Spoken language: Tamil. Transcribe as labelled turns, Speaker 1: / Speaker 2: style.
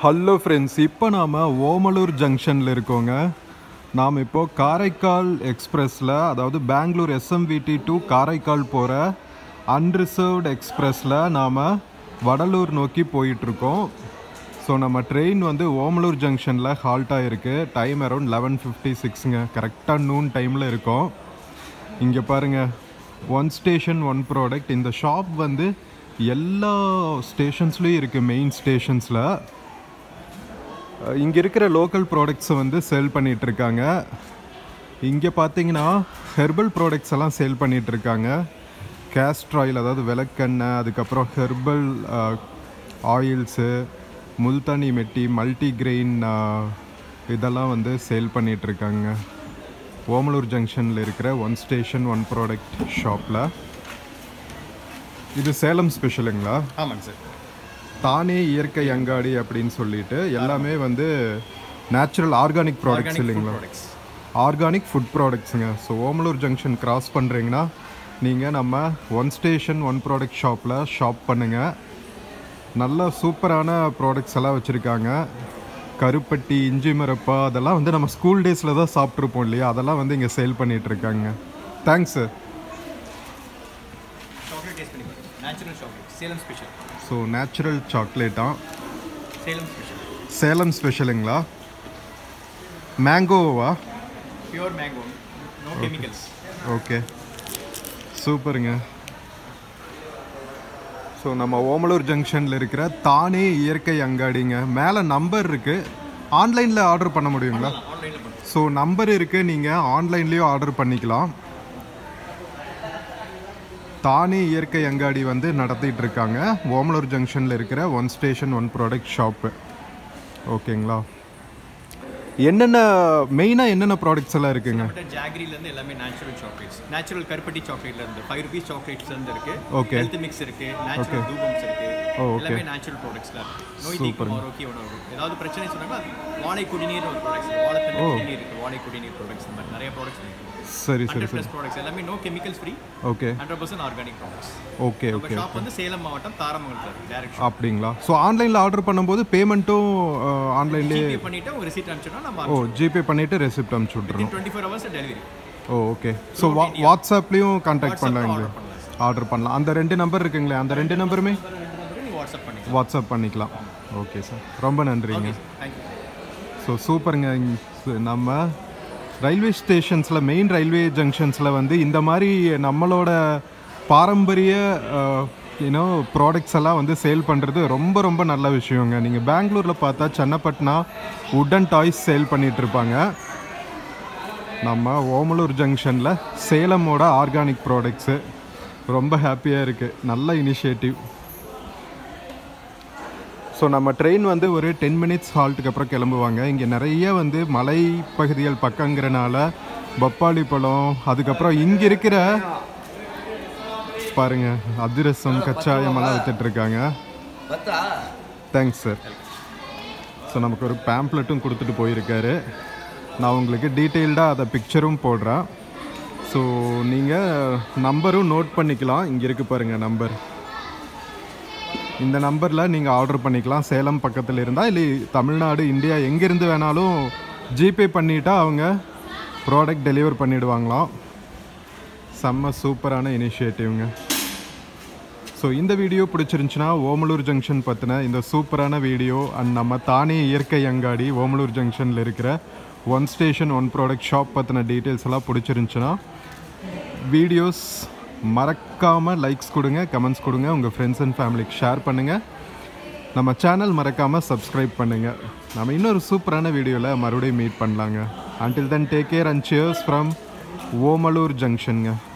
Speaker 1: ஹலோ ஃப்ரெண்ட்ஸ் இப்போ நாம் ஓமலூர் ஜங்ஷனில் இருக்கோங்க நாம் இப்போ காரைக்கால் எக்ஸ்பிரஸில் அதாவது பெங்களூர் எஸ்எம்விடி டு காரைக்கால் போகிற அன்ரிசர்வ்டு எக்ஸ்பிரஸில் நாம் வடலூர் நோக்கி போயிட்டுருக்கோம் ஸோ நம்ம ட்ரெயின் வந்து ஓமலூர் ஜங்ஷனில் ஹால்ட் ஆகிருக்கு டைம் அரௌண்ட் லெவன் ஃபிஃப்டி சிக்ஸுங்க கரெக்டாக நூன் டைமில் இருக்கோம் இங்கே பாருங்கள் ஒன் ஸ்டேஷன் ஒன் ப்ராடக்ட் இந்த ஷாப் வந்து எல்லா ஸ்டேஷன்ஸ்லேயும் இருக்குது மெயின் ஸ்டேஷன்ஸில் இங்கே இருக்கிற லோக்கல் ப்ராடக்ட்ஸை வந்து சேல் பண்ணிட்டு இருக்காங்க இங்கே பார்த்தீங்கன்னா ஹெர்பல் ப்ராடக்ட்ஸ் எல்லாம் சேல் பண்ணிட்டு இருக்காங்க கேஸ்ட்ர் ஆயில் அதாவது விளக்கெண்ணெய் அதுக்கப்புறம் ஹெர்பல் ஆயில்ஸு முல்தானி மெட்டி மல்டிகிரெயின் இதெல்லாம் வந்து சேல் பண்ணிட்டு இருக்காங்க ஓமலூர் ஜங்ஷனில் இருக்கிற ஒன் ஸ்டேஷன் ஒன் ப்ராடக்ட் ஷாப்பில் இது சேலம் ஸ்பெஷலுங்களா
Speaker 2: ஆமாங்க சார்
Speaker 1: தானே இயற்கை அங்காடி அப்படின்னு சொல்லிட்டு எல்லாமே வந்து நேச்சுரல் ஆர்கானிக் ப்ராடக்ட்ஸ் இல்லைங்களா
Speaker 2: ப்ராடக்ட்ஸ்
Speaker 1: ஆர்கானிக் ஃபுட் ப்ராடக்ட்ஸுங்க ஸோ ஓமலூர் ஜங்ஷன் கிராஸ் பண்ணுறீங்கன்னா நீங்கள் நம்ம ஒன் ஸ்டேஷன் ஒன் ப்ராடக்ட் ஷாப்பில் ஷாப் பண்ணுங்கள் நல்ல சூப்பரான ப்ராடக்ட்ஸ் எல்லாம் வச்சுருக்காங்க கருப்பட்டி இஞ்சி மிரப்பா அதெல்லாம் வந்து நம்ம ஸ்கூல் டேஸில் தான் சாப்பிட்ருப்போம் இல்லையா அதெல்லாம் வந்து இங்கே சேல் பண்ணிட்டு இருக்காங்க தேங்க்ஸ் சார்
Speaker 2: சாக்லேட் டேஸ்ட் பண்ணி பாருங்க natural chocolate Salem special
Speaker 1: so natural சாக்லேட்டா
Speaker 2: சேலம் ஸ்பெஷல்
Speaker 1: சேலம் ஸ்பெஷலுங்களா மேங்கோவா
Speaker 2: pure mango no chemicals
Speaker 1: okay சூப்பருங்க ஸோ நம்ம ஓமலூர் ஜங்ஷனில் இருக்கிற தானே இயற்கை அங்காடிங்க மேலே நம்பர் இருக்குது ஆன்லைனில் ஆர்டர் பண்ண முடியுங்களா
Speaker 2: ஆன்லைனில் பண்ணுறோம்
Speaker 1: ஸோ நம்பர் இருக்குது நீங்கள் ஆன்லைன்லேயும் ஆர்டர் பண்ணிக்கலாம் தானே இயற்கை அங்காடி வந்து நடத்திட்டு இருக்காங்க ஓமலூர் ஜங்ஷனில் இருக்கிற one station one product shop ஓகேங்களா என்னென்ன மெயினாக என்னென்ன ப்ராடக்ட்ஸ் எல்லாம் இருக்குங்க
Speaker 2: நம்மகிட்ட ஜாகரிலேருந்து எல்லாமே நேச்சுரல் சாக்லேட்ஸ் நேச்சுரல் கருப்பட்டி சாக்லேட்ல இருந்து ஃபைவ் ருபீஸ் சாக்லேட்ஸ்ல இருந்து இருக்கு
Speaker 1: Okay.
Speaker 2: ஹெல்த் மிக்ஸ் இருக்கு நேச்சுரல் தூபம்ஸ் இருக்கு
Speaker 1: ஓ, okay.
Speaker 2: எல்லாமே நேச்சுரல் ப்ராடக்ட்ஸ்ல இருக்கு நோய் தீக்கும் ஆரோக்கிய உணவு ஏதாவது பிரச்சனை சொன்னாங்க அது வாழை குடிநீர் ஒரு ப்ராடக்ட்ஸ் வாழைத்தண்ணி குடிநீர் இருக்கு வாழை குடிநீர் ப்ராடக்ட்ஸ் இந்த மாதிரி நிறைய ப்ராடக்ட்ஸ் இருக்கு
Speaker 1: சரி சரி
Speaker 2: ஹண்ட்ரட் ப்ளஸ் ப்ராடக்ட்ஸ் எல்லாமே no chemicals free
Speaker 1: okay
Speaker 2: hundred percent organic products
Speaker 1: okay
Speaker 2: நம்ம
Speaker 1: ஓகே
Speaker 2: ஷாப் வந்து சேலம் மாவட்டம் தாரமங்கலத்தில் இருக்கு டேரக்ட்
Speaker 1: அப்படிங்களா ஸோ ஆன்லைனில் ஆர்டர் பண்ணும்போது பேமெண்ட்டும் ஆன்லைன்லேயே
Speaker 2: ஜிபே பண்ணிட்டு உங்க ரிசீட் அனுப்பிச்சோம்னா நம்ம
Speaker 1: ஓ ஜிபே பண்ணிவிட்டு ரெசிப்ட் அனுப்பிச்சி விட்றோம்
Speaker 2: twenty four hours delivery
Speaker 1: oh okay so வா வாட்ஸ்அப்லேயும் கான்டாக்ட் பண்ணலாங்களே
Speaker 2: ஆர்டர் பண்ணலாம் சார்
Speaker 1: ஆர்டர் பண்ணலாம் அந்த ரெண்டு நம்பர் இருக்குங்களே அந்த ரெண்டு நம்பருமே
Speaker 2: நீங்கள் வாட்ஸ்அப் பண்ணிக்கலாம்
Speaker 1: வாட்ஸ்அப் பண்ணிக்கலாம் ஓகே சார் ரொம்ப நன்றிங்க
Speaker 2: தேங்க்யூ
Speaker 1: ஸோ சூப்பருங்க இங்க ச- நம்ம ரயில்வே ஸ்டேஷன்ஸில் மெயின் ரயில்வே ஜங்ஷன்ஸில் வந்து இந்த மாதிரி நம்மளோட பாரம்பரிய யூனோ ப்ராடக்ட்ஸ் எல்லாம் வந்து சேல் பண்ணுறது ரொம்ப ரொம்ப நல்ல விஷயங்க நீங்கள் பெங்களூரில் பார்த்தா சென்னப்பட்னா உட்டன் டாய்ஸ் சேல் பண்ணிட்டு இருப்பாங்க நம்ம ஓமலூர் ஜங்ஷனில் சேலமோட ஆர்கானிக் ப்ராடக்ட்ஸு ரொம்ப ஹாப்பியாக இருக்குது நல்ல இனிஷியேட்டிவ் ஸோ நம்ம ட்ரெயின் வந்து ஒரு டென் மினிட்ஸ் ஹால்ட்டுக்கு அப்புறம் கிளம்புவாங்க இங்கே நிறைய வந்து மலை பகுதிகள் பக்கங்கிறனால பப்பாளி பழம் அதுக்கப்புறம் இங்கே இருக்கிற பாருங்க அதிரசம் கச்சாயம் எல்லாம் வித்துட்டு இருக்காங்க தேங்க்ஸ் சார் ஸோ நமக்கு ஒரு பேம்ப்ளெட்டும் கொடுத்துட்டு போயிருக்காரு நான் உங்களுக்கு டீட்டெயில்டாக அதை பிக்சரும் போடுறேன் ஸோ நீங்கள் நம்பரும் நோட் பண்ணிக்கலாம் இங்கே இருக்கு பாருங்கள் நம்பர் இந்த நம்பரில் நீங்கள் ஆர்டர் பண்ணிக்கலாம் சேலம் பக்கத்தில் இருந்தால் இல்லை தமிழ்நாடு இந்தியா எங்கேருந்து வேணாலும் ஜிபே பண்ணிட்டா அவங்க ப்ராடக்ட் டெலிவர் பண்ணிடுவாங்களாம் செம்ம சூப்பரான இனிஷியேட்டிவ்ங்க ஸோ இந்த வீடியோ பிடிச்சிருந்துச்சுன்னா ஓமலூர் ஜங்ஷன் பற்றின இந்த சூப்பரான வீடியோ அண்ட் நம்ம தானே இயற்கை அங்காடி ஓமலூர் ஜங்ஷனில் இருக்கிற one station one product shop பற்றின டீட்டெயில்ஸ் எல்லாம் பிடிச்சிருந்துச்சுன்னா வீடியோஸ் மறக்காமல் லைக்ஸ் கொடுங்க கமெண்ட்ஸ் கொடுங்க உங்கள் ஃப்ரெண்ட்ஸ் அண்ட் ஃபேமிலிக்கு ஷேர் பண்ணுங்கள் நம்ம சேனல் மறக்காமல் சப்ஸ்கிரைப் பண்ணுங்கள் நம்ம இன்னொரு சூப்பரான வீடியோவில் மறுபடியும் மீட் பண்ணலாங்க until then take care and cheers from Omalur ஜங்ஷனுங்க